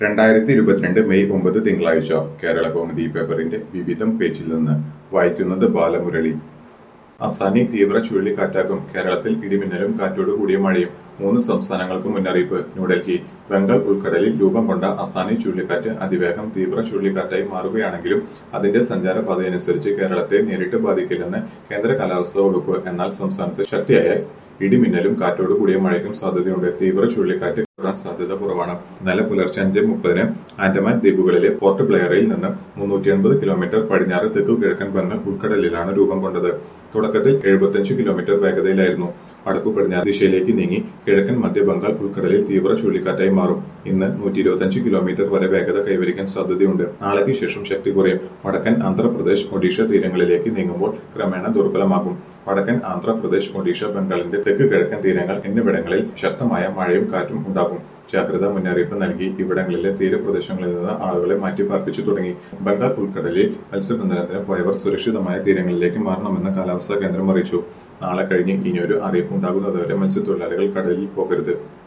രണ്ടായിരത്തി ഇരുപത്തിരണ്ട് മെയ് ഒമ്പത് തിങ്കളാഴ്ച കേരള കൗമുദി പേപ്പറിന്റെ വിവിധം പേജിൽ നിന്ന് വായിക്കുന്നത് ബാലമുരളി അസാനി തീവ്ര ചുഴലിക്കാറ്റാകും കേരളത്തിൽ ഇടിമിന്നലും കാറ്റോട് കൂടിയ മഴയും മൂന്ന് സംസ്ഥാനങ്ങൾക്ക് മുന്നറിയിപ്പ് ന്യൂഡൽഹി ബംഗാൾ ഉൾക്കടലിൽ രൂപം കൊണ്ട അസാനി ചുഴലിക്കാറ്റ് അതിവേഗം തീവ്ര ചുഴലിക്കാറ്റായി മാറുകയാണെങ്കിലും അതിന്റെ സഞ്ചാരപാതയനുസരിച്ച് കേരളത്തെ നേരിട്ട് ബാധിക്കില്ലെന്ന് കേന്ദ്ര കാലാവസ്ഥാ വകുപ്പ് എന്നാൽ സംസ്ഥാനത്ത് ശക്തിയായ ഇടിമിന്നലും കാറ്റോട് കൂടിയ മഴയ്ക്കും സാധ്യതയുണ്ട് തീവ്ര ചുഴലിക്കാറ്റ് വരാൻ സാധ്യത കുറവാണ് ഇന്നലെ പുലർച്ചെ അഞ്ച് മുപ്പതിന് ആൻഡമാൻ ദ്വീപുകളിലെ പോർട്ട് ബ്ലെയറിൽ നിന്ന് മുന്നൂറ്റി എൺപത് കിലോമീറ്റർ പടിഞ്ഞാറ് തെക്കു കിഴക്കൻ ബംഗാൾ ഉൾക്കടലിലാണ് രൂപം കൊണ്ടത് തുടക്കത്തിൽ എഴുപത്തിയഞ്ച് കിലോമീറ്റർ വേഗതയിലായിരുന്നു വടക്കു പടിഞ്ഞാറ് ദിശയിലേക്ക് നീങ്ങി കിഴക്കൻ മധ്യ ബംഗാൾ ഉൾക്കടലിൽ തീവ്ര ചുഴലിക്കാറ്റായി മാറും ഇന്ന് നൂറ്റി ഇരുപത്തിയഞ്ച് കിലോമീറ്റർ വരെ വേഗത കൈവരിക്കാൻ സാധ്യതയുണ്ട് നാളേക്ക് ശേഷം ശക്തി കുറയും വടക്കൻ ആന്ധ്രാപ്രദേശ് ഒഡീഷ തീരങ്ങളിലേക്ക് നീങ്ങുമ്പോൾ ക്രമേണ ദുർബലമാകും വടക്കൻ ആന്ധ്രാപ്രദേശ് ഒഡീഷ ബംഗാളിന്റെ തെക്ക് കിഴക്കൻ തീരങ്ങൾ എന്നിവിടങ്ങളിൽ ശക്തമായ മഴയും കാറ്റും ഉണ്ടാകും ജാഗ്രതാ മുന്നറിയിപ്പ് നൽകി ഇവിടങ്ങളിലെ തീരപ്രദേശങ്ങളിൽ നിന്ന് ആളുകളെ മാറ്റിപ്പാർപ്പിച്ചു തുടങ്ങി ബംഗാൾ ഉൾക്കടലിൽ മത്സ്യബന്ധനത്തിന് പോയവർ സുരക്ഷിതമായ തീരങ്ങളിലേക്ക് മാറണമെന്ന് കാലാവസ്ഥാ കേന്ദ്രം അറിയിച്ചു നാളെ കഴിഞ്ഞ് ഇനിയൊരു അറിയിപ്പ് ഉണ്ടാകുന്നതുവരെ മത്സ്യത്തൊഴിലാളികൾ കടലിൽ പോകരുത്